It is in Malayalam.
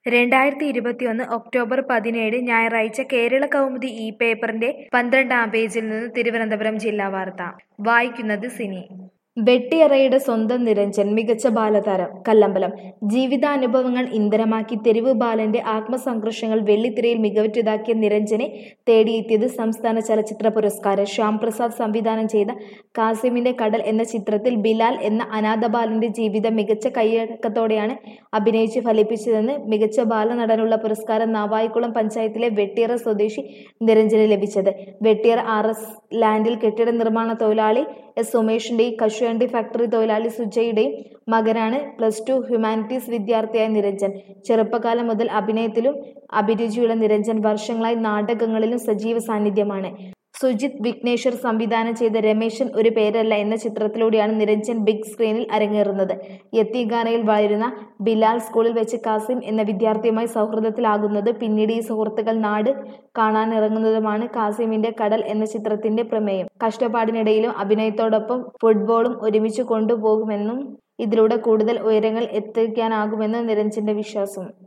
രണ്ടായിരത്തി ഇരുപത്തിയൊന്ന് ഒക്ടോബർ പതിനേഴ് ഞായറാഴ്ച കേരള കൗമുദി ഈ പേപ്പറിന്റെ പന്ത്രണ്ടാം പേജിൽ നിന്ന് തിരുവനന്തപുരം ജില്ലാ വാർത്ത വായിക്കുന്നത് സിനി വെട്ടിയറയുടെ സ്വന്തം നിരഞ്ജൻ മികച്ച ബാലതാരം കല്ലമ്പലം ജീവിതാനുഭവങ്ങൾ ഇന്ധനമാക്കി തെരുവ് ബാലന്റെ ആത്മസംഘർഷങ്ങൾ വെള്ളിത്തിരയിൽ മികവുറ്റതാക്കിയ നിരഞ്ജനെ തേടിയെത്തിയത് സംസ്ഥാന ചലച്ചിത്ര പുരസ്കാരം ശ്യാം പ്രസാദ് സംവിധാനം ചെയ്ത കാസിമിന്റെ കടൽ എന്ന ചിത്രത്തിൽ ബിലാൽ എന്ന അനാഥ ബാലന്റെ ജീവിതം മികച്ച കൈയടക്കത്തോടെയാണ് അഭിനയിച്ച് ഫലിപ്പിച്ചതെന്ന് മികച്ച ബാലനടനുള്ള പുരസ്കാരം നാവായിക്കുളം പഞ്ചായത്തിലെ വെട്ടിയറ സ്വദേശി നിരഞ്ജന് ലഭിച്ചത് വെട്ടിയറ ആർ എസ് ലാൻഡിൽ കെട്ടിട നിർമ്മാണ തൊഴിലാളി എസ് സുമേഷിന്റെയും കശുവണ്ടി ഫാക്ടറി തൊഴിലാളി സുജയുടെയും മകനാണ് പ്ലസ് ടു ഹ്യൂമാനിറ്റീസ് വിദ്യാർത്ഥിയായ നിരഞ്ജൻ ചെറുപ്പകാലം മുതൽ അഭിനയത്തിലും അഭിരുചിയുള്ള നിരഞ്ജൻ വർഷങ്ങളായി നാടകങ്ങളിലും സജീവ സാന്നിധ്യമാണ് സുജിത് വിഘ്നേശ്വർ സംവിധാനം ചെയ്ത രമേശൻ ഒരു പേരല്ല എന്ന ചിത്രത്തിലൂടെയാണ് നിരഞ്ജൻ ബിഗ് സ്ക്രീനിൽ അരങ്ങേറുന്നത് യത്തീഗാനയിൽ വളരുന്ന ബിലാൽ സ്കൂളിൽ വെച്ച് കാസിം എന്ന വിദ്യാർത്ഥിയുമായി സൗഹൃദത്തിലാകുന്നത് പിന്നീട് ഈ സുഹൃത്തുക്കൾ നാട് കാണാനിറങ്ങുന്നതുമാണ് കാസിമിന്റെ കടൽ എന്ന ചിത്രത്തിന്റെ പ്രമേയം കഷ്ടപ്പാടിനിടയിലും അഭിനയത്തോടൊപ്പം ഫുട്ബോളും ഒരുമിച്ച് കൊണ്ടുപോകുമെന്നും ഇതിലൂടെ കൂടുതൽ ഉയരങ്ങൾ എത്തിക്കാനാകുമെന്ന് നിരഞ്ജന്റെ വിശ്വാസം